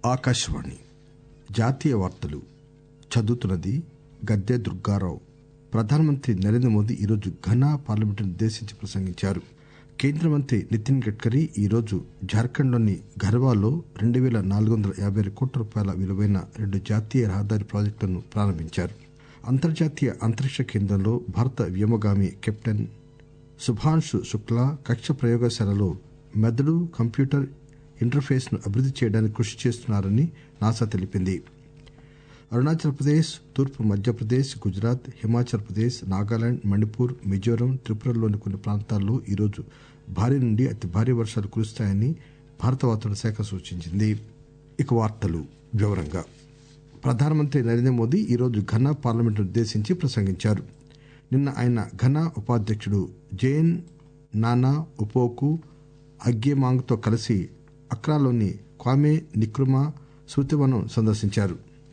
ఆకాశవాణి జాతీయ వార్తలు చదువుతున్నది గద్దె దుర్గారావు ప్రధానమంత్రి నరేంద్ర మోదీ ఈరోజు ఘనా పార్లమెంటును ఉద్దేశించి ప్రసంగించారు కేంద్ర మంత్రి నితిన్ గడ్కరీ ఈరోజు జార్ఖండ్లోని గర్వాలో రెండు పేల నాలుగు వందల యాబై ఆరు కోట్ల రూపాయల విలువైన రెండు జాతీయ రహదారి ప్రాజెక్టులను ప్రారంభించారు అంతర్జాతీయ అంతరిక్ష కేంద్రంలో భారత వ్యోమగామి కెప్టెన్ శుభాంశు శుక్లా కక్ష ప్రయోగశాలలో మెదడు కంప్యూటర్ ఇంటర్ఫేస్ ను అభివృద్ది చేయడానికి కృషి చేస్తున్నారని నాసా తెలిపింది అరుణాచల్ ప్రదేశ్ తూర్పు మధ్యప్రదేశ్ గుజరాత్ హిమాచల్ ప్రదేశ్ నాగాలాండ్ మణిపూర్ మిజోరం త్రిపురలోని కొన్ని ప్రాంతాల్లో ఈరోజు భారీ నుండి అతి భారీ వర్షాలు కురుస్తాయని భారత వాతావరణ శాఖ సూచించింది ఇక వార్తలు వివరంగా ప్రధానమంత్రి నరేంద్ర మోదీ ఈరోజు ఘనా పార్లమెంటును ఉద్దేశించి ప్రసంగించారు నిన్న ఆయన ఘనా ఉపాధ్యకుడు జేఎన్ నానా ఉపోకు అగ్యేమాంగ్ తో కలిసి అక్రాలోని క్వామే నిక్రుమా స్మృతివనం సందర్శించారు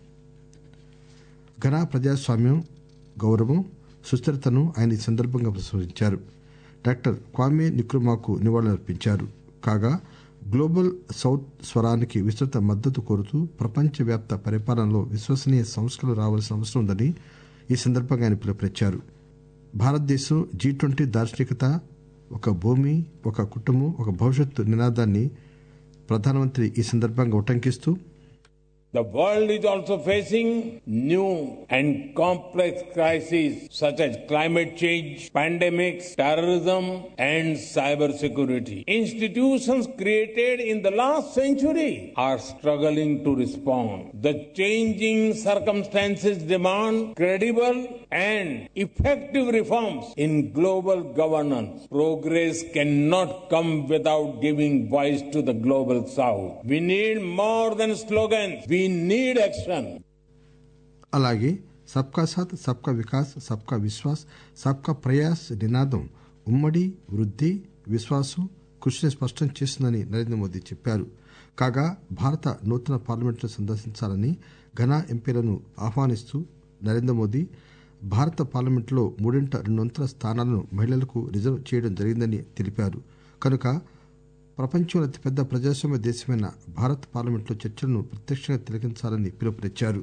ఘనా ప్రజాస్వామ్యం గౌరవం సుస్థిరతను ఆయన ఈ సందర్భంగా ప్రశంసించారు డాక్టర్ క్వామే నిక్రుమాకు నివాళులర్పించారు కాగా గ్లోబల్ సౌత్ స్వరానికి విస్తృత మద్దతు కోరుతూ ప్రపంచవ్యాప్త పరిపాలనలో విశ్వసనీయ సంస్కరణలు రావాల్సిన అవసరం ఉందని ఈ సందర్భంగా ఆయన పిలుపునిచ్చారు భారతదేశం జీ ట్వంటీ దార్శనికత ఒక భూమి ఒక కుటుంబం ఒక భవిష్యత్తు నినాదాన్ని ప్రధానమంత్రి ఈ సందర్భంగా ఉటంకిస్తూ The world is also facing new and complex crises such as climate change, pandemics, terrorism, and cybersecurity. Institutions created in the last century are struggling to respond. The changing circumstances demand credible and effective reforms in global governance. Progress cannot come without giving voice to the global south. We need more than slogans. We need action. అలాగే సబ్కా సాత్ సబ్కా వికాస్ సబ్కా విశ్వాస్ సబ్కా ప్రయాస్ నినాదం ఉమ్మడి వృద్ది విశ్వాసం కృషిని స్పష్టం చేస్తుందని నరేంద్ర మోదీ చెప్పారు కాగా భారత నూతన పార్లమెంటును సందర్శించాలని ఘనా ఎంపీలను ఆహ్వానిస్తూ నరేంద్ర మోదీ భారత పార్లమెంటులో మూడింట రెండొంతుల స్థానాలను మహిళలకు రిజర్వ్ చేయడం జరిగిందని తెలిపారు కనుక ప్రపంచంలో అతిపెద్ద ప్రజాస్వామ్య దేశమైన భారత పార్లమెంట్లో చర్చలను ప్రత్యక్షంగా తిలకించాలని పిలుపునిచ్చారు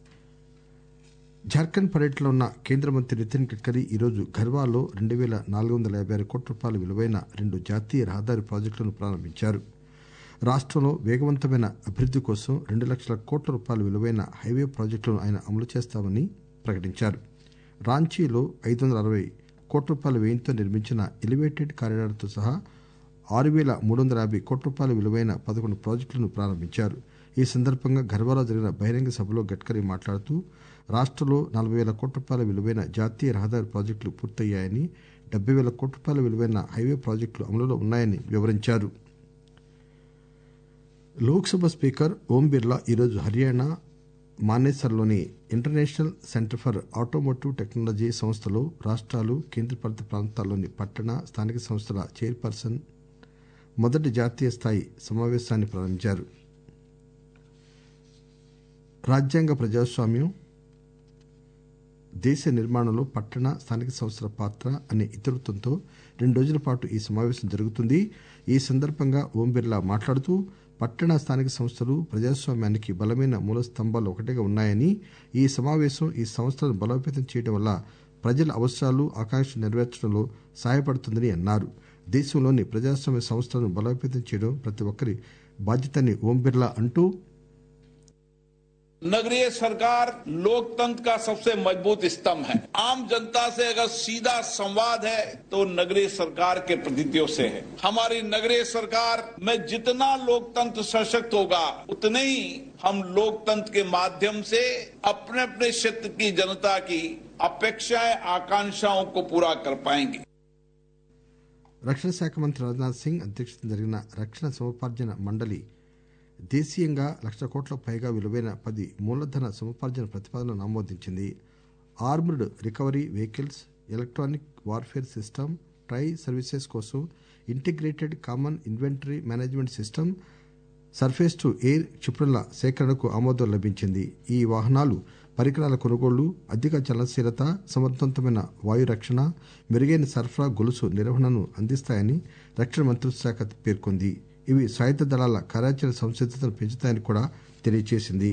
జార్ఖండ్ పర్యటనలో ఉన్న కేంద్ర మంత్రి నితిన్ గడ్కరీ ఈరోజు ఘర్వాలో రెండు పేల నాలుగు వందల యాబై ఆరు కోట్ల రూపాయల విలువైన రెండు జాతీయ రహదారి ప్రాజెక్టులను ప్రారంభించారు రాష్టంలో వేగవంతమైన అభివృద్ది కోసం రెండు లక్షల కోట్ల రూపాయల విలువైన హైవే ప్రాజెక్టులను ఆయన అమలు చేస్తామని ప్రకటించారు రాంచీలో ఐదు వందల అరవై కోట్ల రూపాయల వ్యయంతో నిర్మించిన ఎలివేటెడ్ కారిడార్తో సహా ఆరు పేల మూడు వందల యాభై కోట్ల రూపాయల విలువైన పదకొండు ప్రాజెక్టులను ప్రారంభించారు ఈ సందర్భంగా గర్వాలో జరిగిన బహిరంగ సభలో గడ్కరీ మాట్లాడుతూ రాష్టంలో నలభై పేల కోట్ల రూపాయల విలువైన జాతీయ రహదారి ప్రాజెక్టులు పూర్తయ్యాయని డెబ్బై పేల కోట్ల రూపాయల విలువైన హైవే ప్రాజెక్టులు అమలులో ఉన్నాయని వివరించారు లోక్సభ స్పీకర్ ఓం బిర్లా ఈరోజు హర్యానా మానేసర్లోని international centre for automotive technology సంస్థలో రాష్ట్రాలు కేంద్రపాలిత ప్రాంతాల్లోని పట్టణ స్థానిక సంస్థల చైర్పర్సన్ మొదటి జాతీయ స్థాయి సమావేశాన్ని ప్రారంభించారు రాజ్యాంగ ప్రజాస్వామ్యం దేశ నిర్మాణంలో పట్టణ స్థానిక సంస్థల పాత్ర అనే ఇతివృత్తంతో రెండు రోజుల పాటు ఈ సమావేశం జరుగుతుంది ఈ సందర్భంగా ఓం బిర్లా మాట్లాడుతూ పట్టణ స్థానిక సంస్థలు ప్రజాస్వామ్యానికి బలమైన మూల స్తంభాలు ఒకటిగా ఉన్నాయని ఈ సమావేశం ఈ సంస్థలను బలోపేతం చేయడం వల్ల ప్రజల అవసరాలు ఆకాంక్షలు నెరవేర్చడంలో సహాయపడుతుందని అన్నారు దేశంలోని ప్రజాస్వామ్య సంస్థలను బలోపేతం చేయడం ప్రతి ఒక్కరి బాధ్యతని ఓం బిర్లా అంటూ नगरीय सरकार लोकतंत्र का सबसे मजबूत स्तंभ है आम जनता से अगर सीधा संवाद है तो नगरीय सरकार के प्रतिनिधियों से है हमारी नगरीय सरकार में जितना लोकतंत्र सशक्त होगा उतने ही हम लोकतंत्र के माध्यम से अपने अपने क्षेत्र की जनता की अपेक्षाएं आकांक्षाओं को पूरा कर पाएंगे రక్షణ శాఖ మంత్రి రాజ్నాథ్ సింగ్ అధ్యక్షతన జరిగిన రక్షణ సముపార్జన మండలి దేశీయంగా లక్ష కోట్లకు పైగా విలువైన పది మూలధన సముపార్జన ప్రతిపాదనలను ఆమోదించింది armed recovery vehicles electronic warfare system tri services కోసం integrated common inventory management system surface to air క్షిపణుల సేకరణకు ఆమోదం లభించింది ఈ వాహనాలు పరికరాల కొనుగోళ్లు అధిక చలనశీలత సమర్థవంతమైన వాయు రక్షణ మెరుగైన సరఫరా గొలుసు నిర్వహణను అందిస్తాయని రక్షణ మంత్రిత్వ శాఖ పేర్కొంది ఇవి సాయుధ దళాల కార్యాచరణ సంసిద్దతను పెంచుతాయని కూడా తెలియజేసింది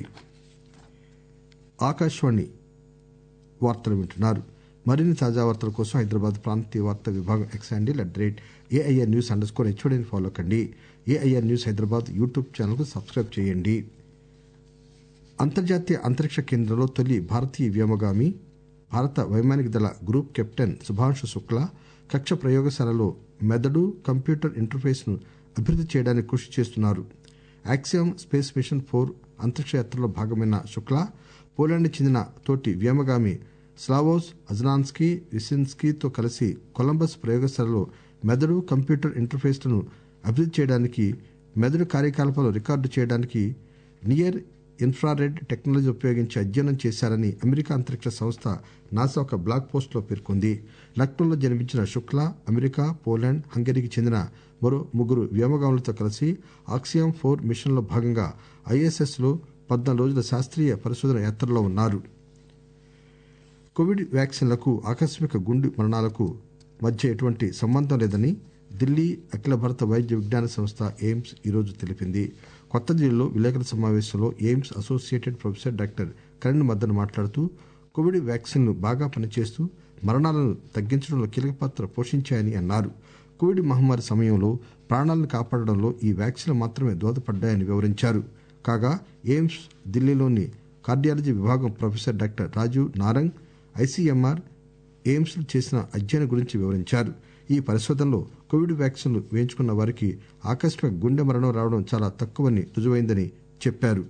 ఆకాశవాణి వార్తలు వింటున్నారు మరిన్ని తాజా వార్తల కోసం హైదరాబాద్ ప్రాంతీయ వార్తా విభాగం X handle at the rate AIR news underscore స్కోర్ హెచ్ఓడిని ఫాలో కండి ఏఐఆర్ న్యూస్ హైదరాబాద్ యూట్యూబ్ ఛానల్కు సబ్స్క్రైబ్ చేయండి అంతర్జాతీయ అంతరిక్ష కేంద్రంలో తొలి భారతీయ వ్యోమగామి భారత వైమానిక దళ గ్రూప్ కెప్టెన్ శుభాంశు శుక్లా కక్ష ప్రయోగశాలలో మెదడు కంప్యూటర్ ఇంటర్ఫేస్ ను అభివృద్ది చేయడానికి కృషి చేస్తున్నారు యాక్సియం స్పేస్ మిషన్ ఫోర్ అంతరిక్ష యాత్రలో భాగమైన శుక్లా పోలాండ్ చెందిన తోటి వ్యోమగామి స్లావోస్ అజనాన్స్కీ విసిన్స్కీతో కలిసి కొలంబస్ ప్రయోగశాలలో మెదడు కంప్యూటర్ ఇంటర్ఫేస్లను అభివృద్ది చేయడానికి మెదడు కార్యకలాపాలు రికార్డు చేయడానికి నియర్ ఇన్ఫ్రారెడ్ టెక్నాలజీ ఉపయోగించి అధ్యయనం చేశారని అమెరికా అంతరిక్ష సంస్థ నాసా ఒక బ్లాగ్ పోస్టులో పేర్కొంది లక్నోలో జన్మించిన శుక్లా అమెరికా పోలాండ్ హంగరీకి చెందిన మరో ముగ్గురు వ్యోమగాములతో కలిసి ఆక్సియం ఫోర్ మిషన్లో భాగంగా ఐఎస్ఎస్ లో పద్నాలుగు రోజుల శాస్త్రీయ పరిశోధన యాత్రలో ఉన్నారు కోవిడ్ వ్యాక్సిన్లకు ఆకస్మిక గుండె మరణాలకు మధ్య ఎటువంటి సంబంధం లేదని ఢిల్లీ అఖిల భారత వైద్య విజ్ఞాన సంస్థ ఎయిమ్స్ ఈరోజు తెలిపింది కొత్త ఢిల్లీలో విలేకరుల సమావేశంలో AIIMS associated professor doctor Karan Madan మాట్లాడుతూ కోవిడ్ వ్యాక్సిన్లు బాగా పనిచేస్తూ మరణాలను తగ్గించడంలో కీలక పాత్ర పోషించాయని అన్నారు కోవిడ్ మహమ్మారి సమయంలో ప్రాణాలను కాపాడడంలో ఈ వ్యాక్సిన్లు మాత్రమే దోహదపడ్డాయని వివరించారు కాగా ఎయిమ్స్ ఢిల్లీలోని కార్డియాలజీ విభాగం professor doctor Rajiv Narang ICMR AIIMS చేసిన అధ్యయనం గురించి వివరించారు ఈ పరిశోధనలో కోవిడ్ వ్యాక్సిన్లు వేయించుకున్న వారికి ఆకస్మిక గుండె మరణం రావడం చాలా తక్కువని రుజువైందని చెప్పారు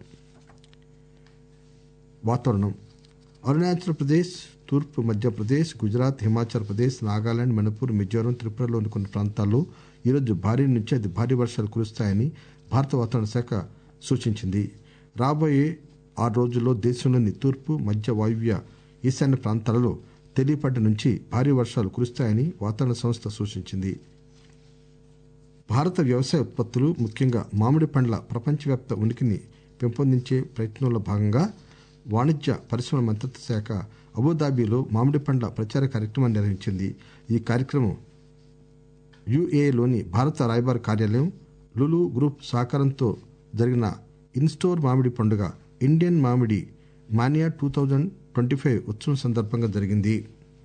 వాతావరణం అరుణాచల్ ప్రదేశ్ తూర్పు మధ్యప్రదేశ్ గుజరాత్ హిమాచల్ ప్రదేశ్ నాగాలాండ్ మణిపూర్ మిజోరం త్రిపురలోని కొన్ని ప్రాంతాల్లో ఈరోజు భారీ నుంచి అతి భారీ వర్షాలు కురుస్తాయని భారత వాతావరణ శాఖ సూచించింది రాబోయే ఆరు రోజుల్లో దేశంలోని తూర్పు మధ్య వాయువ్య ఈశాన్య ప్రాంతాలలో తేలిపాటి నుంచి భారీ వర్షాలు కురుస్తాయని వాతావరణ సంస్థ సూచించింది భారత వ్యవసాయ ఉత్పత్తులు ముఖ్యంగా మామిడి పండ్ల ప్రపంచవ్యాప్త ఉనికిని పెంపొందించే ప్రయత్నంలో భాగంగా వాణిజ్య పరిశ్రమల మంత్రిత్వ శాఖ అబుదాబిలో మామిడి పండ్ల ప్రచార కార్యక్రమాన్ని నిర్వహించింది ఈ కార్యక్రమం యుఏలోని భారత రాయబార కార్యాలయం లులు గ్రూప్ సహకారంతో జరిగిన ఇన్స్టోర్ మామిడి పండుగ ఇండియన్ మామిడి mania two thousand twenty five ఉత్సవం సందర్భంగా జరిగింది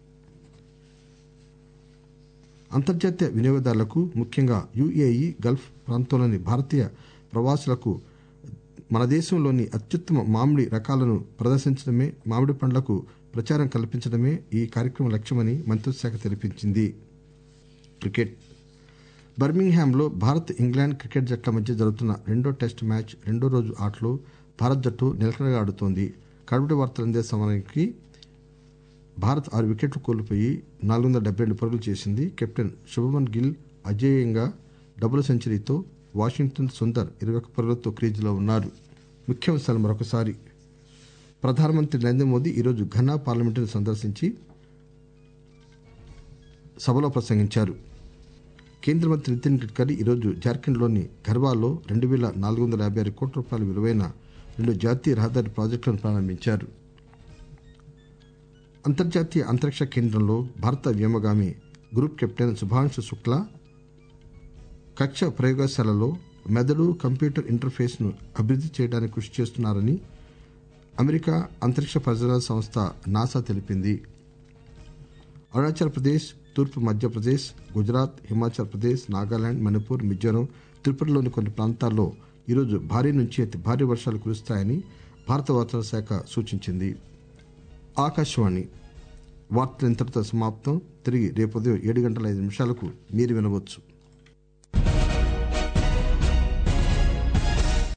అంతర్జాతీయ వినియోగదారులకు ముఖ్యంగా యుఏఈ గల్ఫ్ ప్రాంతంలోని భారతీయ ప్రవాసులకు మన దేశంలోని అత్యుత్తమ మామిడి రకాలను ప్రదర్శించడమే మామిడి పండ్లకు ప్రచారం కల్పించడమే ఈ కార్యక్రమం లక్ష్యమని మంత్రిత్వ శాఖ తెలిపించింది క్రికెట్ బర్మింగ్హామ్లో భారత్ ఇంగ్లాండ్ క్రికెట్ జట్ల మధ్య జరుగుతున్న రెండో టెస్ట్ మ్యాచ్ రెండో రోజు ఆటలో భారత్ జట్టు నిలకడగా ఆడుతోంది కడపటి వార్తలు అందే సమయానికి భారత్ ఆరు వికెట్లు కోల్పోయి నాలుగు వందల డెబ్బై రెండు పరుగులు చేసింది కెప్టెన్ శుభమన్ గిల్ అజేయంగా డబుల్ సెంచరీతో వాషింగ్టన్ సుందర్ ఇరవై ఒక్క పరుగులతో క్రీజులో ఉన్నారు ముఖ్యాంశాలు మరొకసారి ప్రధానమంత్రి నరేంద్ర మోదీ ఈరోజు ఘనా పార్లమెంటును సందర్శించి సభలో ప్రసంగించారు కేంద్ర మంత్రి నితిన్ గడ్కరీ ఈరోజు జార్ఖండ్లోని గర్వాలో రెండు వేల నాలుగు వందల యాభై ఆరు కోట్ల రూపాయల విలువైన రెండు జాతీయ రహదారి ప్రాజెక్టులను ప్రారంభించారు అంతర్జాతీయ అంతరిక్ష కేంద్రంలో భారత వ్యోమగామి గ్రూప్ కెప్టెన్ శుభాంశు శుక్లా కక్ష ప్రయోగశాలలో మెదడు కంప్యూటర్ ఇంటర్ఫేస్ ను అభివృద్ది చేయడానికి కృషి చేస్తున్నారని అమెరికా అంతరిక్ష పరిశోధన సంస్థ నాసా తెలిపింది అరుణాచల్ ప్రదేశ్ తూర్పు మధ్యప్రదేశ్ గుజరాత్ హిమాచల్ ప్రదేశ్ నాగాలాండ్ మణిపూర్ మిజోరం త్రిపురలోని కొన్ని ప్రాంతాల్లో ఈరోజు భారీ నుంచి అతి భారీ వర్షాలు కురుస్తాయని భారత వాతావరణ శాఖ సూచించింది ఆకాశవాణి వార్తలు ఇంతటితో సమాప్తం తిరిగి రేపు ఉదయం ఏడు గంటల ఐదు నిమిషాలకు మీరు వినవచ్చు